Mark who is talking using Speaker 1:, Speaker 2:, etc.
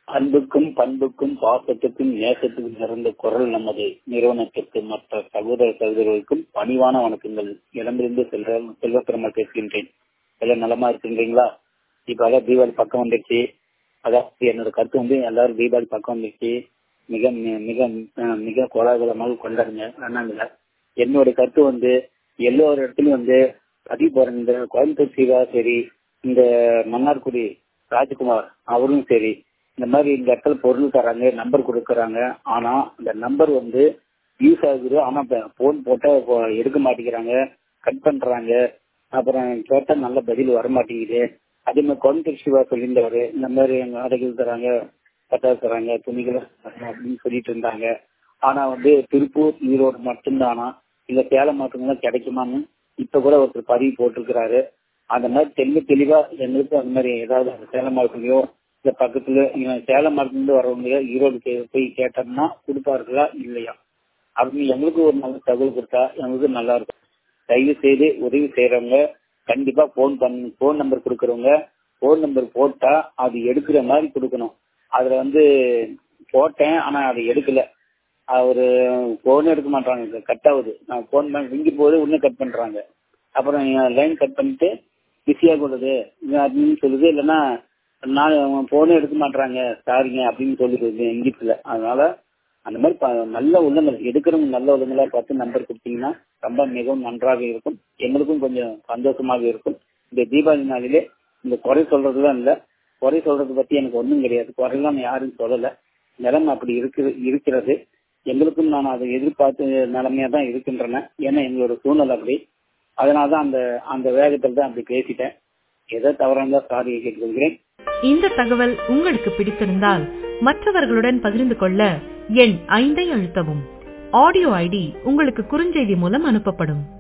Speaker 1: அன்புக்கும் பண்புக்கும் பாசத்துக்கும் நேசத்துக்கும் நிறந்த குரல் நமது நிறுவனத்திற்கு மற்ற சகோதர சகோதரர்களுக்கும் பணிவான வணக்கங்கள் இடமிருந்து செல்வ செல்வத்திரமா பேசுகின்றேன் எல்லாம் நலமா இருக்கின்றீங்களா இப்ப அதான் தீபாவளி பக்கம் வந்துருச்சு அதாவது என்னோட கருத்து வந்து எல்லாரும் தீபாவளி பக்கம் வந்துருச்சு மிக மிக மிக கோலாகலமாக கொண்டாடுங்க அண்ணாங்கள என்னோட கருத்து வந்து எல்லோரு இடத்துலயும் வந்து பதிவு போற இந்த கோயம்புத்தூர் சிவா சரி இந்த மன்னார்குடி ராஜ்குமார் அவரும் சரி இந்த மாதிரி இந்த இடத்துல பொருள் தராங்க நம்பர் கொடுக்கறாங்க ஆனா இந்த நம்பர் வந்து யூஸ் ஆகுது ஆனா போன் போட்டா எடுக்க மாட்டேங்கிறாங்க கட் பண்றாங்க அப்புறம் கேட்டா நல்ல பதில் வர மாட்டேங்குது அதே மாதிரி கோயம்புத்தூர் சிவா சொல்லியிருந்தாரு இந்த மாதிரி எங்க ஆடைகள் தராங்க பட்டாசு தராங்க துணிகள் அப்படின்னு சொல்லிட்டு இருந்தாங்க ஆனா வந்து திருப்பூர் ஈரோடு மட்டும்தானா இல்ல சேலம் மட்டும்தான் கிடைக்குமான்னு இப்ப கூட ஒருத்தர் பதிவு போட்டிருக்கிறாரு அந்த மாதிரி தெளிவு தெளிவா எங்களுக்கு அந்த மாதிரி ஏதாவது சேலம் மாவட்டத்திலயோ இல்ல பக்கத்துல சேலம் மாவட்டத்துல வரவங்க ஈரோடு போய் கேட்டோம்னா கொடுப்பார்களா இல்லையா அப்படின்னு எங்களுக்கு ஒரு நல்ல தகவல் கொடுத்தா எங்களுக்கு நல்லா இருக்கும் தயவு செய்து உதவி செய்யறவங்க கண்டிப்பா போன் பண்ண போன் நம்பர் கொடுக்கறவங்க போன் நம்பர் போட்டா அது எடுக்கிற மாதிரி கொடுக்கணும் அதுல வந்து போட்டேன் ஆனா அது எடுக்கல அவரு போன் எடுக்க மாட்டாங்க கட் ஆகுது நான் போன் பண்ணி ரிங்கி போது உடனே கட் பண்றாங்க அப்புறம் லைன் கட் பண்ணிட்டு பிஸியா கொடுது அப்படின்னு சொல்லுது இல்லைன்னா நான் போனே எடுக்க மாட்டாங்க சாரிங்க அப்படின்னு சொல்லிடுது இங்கிலீஷ்ல அதனால அந்த மாதிரி நல்ல உள்ளங்கள் எடுக்கிறவங்க நல்ல உள்ளங்களா பார்த்து நம்பர் கொடுத்தீங்கன்னா ரொம்ப மிகவும் நன்றாக இருக்கும் எங்களுக்கும் கொஞ்சம் சந்தோஷமாக இருக்கும் இந்த தீபாவளி நாளிலே இந்த குறை சொல்றதுலாம் இல்ல குறை சொல்றது பத்தி எனக்கு ஒன்றும் கிடையாது குறையெல்லாம் யாரும் சொல்லல நிலைமை அப்படி இருக்கு இருக்கிறது எங்களுக்கும் நான் அதை எதிர்பார்த்து நிலைமையா தான் இருக்கின்றன ஏன்னா எங்களோட சூழ்நிலை அப்படி அதனாலதான் அந்த அந்த வேகத்தில் தான் அப்படி பேசிட்டேன் ஏதோ தவறாக சாரியை கேட்டுக்கொள்கிறேன்
Speaker 2: இந்த தகவல் உங்களுக்கு பிடித்திருந்தால் மற்றவர்களுடன் பகிர்ந்து கொள்ள எண் ஐந்தை அழுத்தவும் ஆடியோ ஐடி உங்களுக்கு குறுஞ்செய்தி மூலம் அனுப்பப்படும்